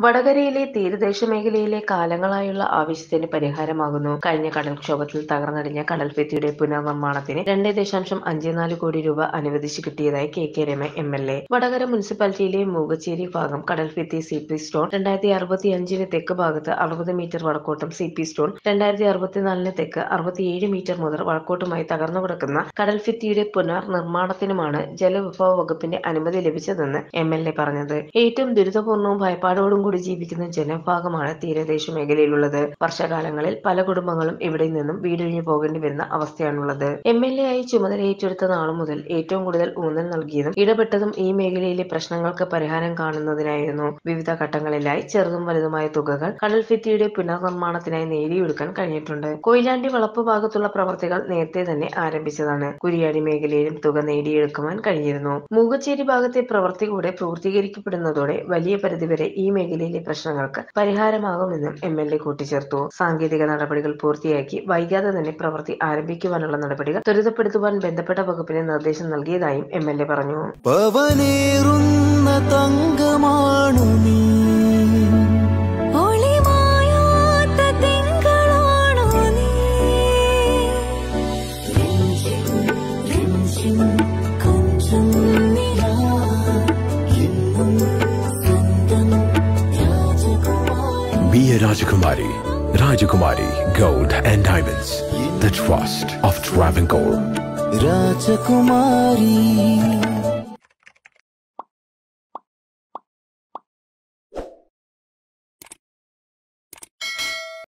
വടകരയിലെ തീരദേശ മേഖലയിലെ കാലങ്ങളായുള്ള ആവശ്യത്തിന് പരിഹാരമാകുന്നു കഴിഞ്ഞ കടൽക്ഷോഭത്തിൽ തകർന്നടിഞ്ഞ കടൽഭിത്തിയുടെ പുനർനിർമ്മാണത്തിന് രണ്ട് ദശാംശം അഞ്ച് നാല് കോടി രൂപ അനുവദിച്ചു കിട്ടിയതായി K K Rama M L A Vadakara മുനിസിപ്പാലിറ്റിയിലെ മൂകച്ചേരി ഭാഗം കടൽഭിത്തി സി പി സ്റ്റോൺ രണ്ടായിരത്തി അറുപത്തി അഞ്ചിന് തെക്ക് ഭാഗത്ത് അറുപത് മീറ്റർ വടക്കോട്ടും സി പി സ്റ്റോൺ രണ്ടായിരത്തി അറുപത്തിനാലിന് തെക്ക് അറുപത്തിയേഴ് മീറ്റർ മുതൽ വടക്കോട്ടുമായി തകർന്നു കിടക്കുന്ന കടൽഭിത്തിയുടെ പുനർനിർമ്മാണത്തിനുമാണ് ജലവിഭവ വകുപ്പിന്റെ അനുമതി ലഭിച്ചതെന്ന് എം എൽ എ പറഞ്ഞത് ഏറ്റവും ദുരിതപൂർണവും ഭയപ്പാടോടും കൂടി ജീവിക്കുന്ന ജനവിഭാഗമാണ് തീരദേശ മേഖലയിലുള്ളത് വർഷകാലങ്ങളിൽ പല കുടുംബങ്ങളും ഇവിടെ നിന്നും വീടൊഴിഞ്ഞു പോകേണ്ടി വരുന്ന അവസ്ഥയാണുള്ളത് എം എൽ എ ആയി ചുമതല ഏറ്റെടുത്ത നാളു മുതൽ ഏറ്റവും കൂടുതൽ ഊന്നൽ നൽകിയതും ഇടപെട്ടതും ഈ മേഖലയിലെ പ്രശ്നങ്ങൾക്ക് പരിഹാരം കാണുന്നതിനായിരുന്നു വിവിധ ഘട്ടങ്ങളിലായി ചെറുതും വലുതുമായ തുകകൾ കടൽഭിത്തിയുടെ പുനർനിർമ്മാണത്തിനായി നേടിയെടുക്കാൻ കഴിഞ്ഞിട്ടുണ്ട് കൊയിലാണ്ടി വളപ്പ് ഭാഗത്തുള്ള പ്രവർത്തികൾ നേരത്തെ തന്നെ ആരംഭിച്ചതാണ് കുരിയാടി മേഖലയിലും തുക നേടിയെടുക്കുവാൻ കഴിഞ്ഞിരുന്നു മൂകച്ചേരി ഭാഗത്തെ പ്രവൃത്തി കൂടെ പൂർത്തീകരിക്കപ്പെടുന്നതോടെ വലിയ പരിധിവരെ ഈ മേഖലയിലെ പ്രശ്നങ്ങൾക്ക് പരിഹാരമാകുമെന്നും എം എൽ എ കൂട്ടിച്ചേർത്തു സാങ്കേതിക നടപടികൾ പൂർത്തിയാക്കി വൈകാതെ തന്നെ പ്രവൃത്തി ആരംഭിക്കുവാനുള്ള നടപടികൾ ത്വരിതപ്പെടുത്തുവാൻ ബന്ധപ്പെട്ട വകുപ്പിന് നിർദ്ദേശം നൽകിയതായും എം എൽ എ പറഞ്ഞു പവനേറുന്ന തങ്കമാണു നീ ഒളിമായാത്ത തിങ്കളാണോ നീ രഞ്ജിം രഞ്ജിം കൊഞ്ചും നിലാ എന്നും സ്വന്തം രാജകുമാരി Be a Rajakumari. Rajakumari Gold and Diamonds. The trust of Travancore. രാജകുമാരി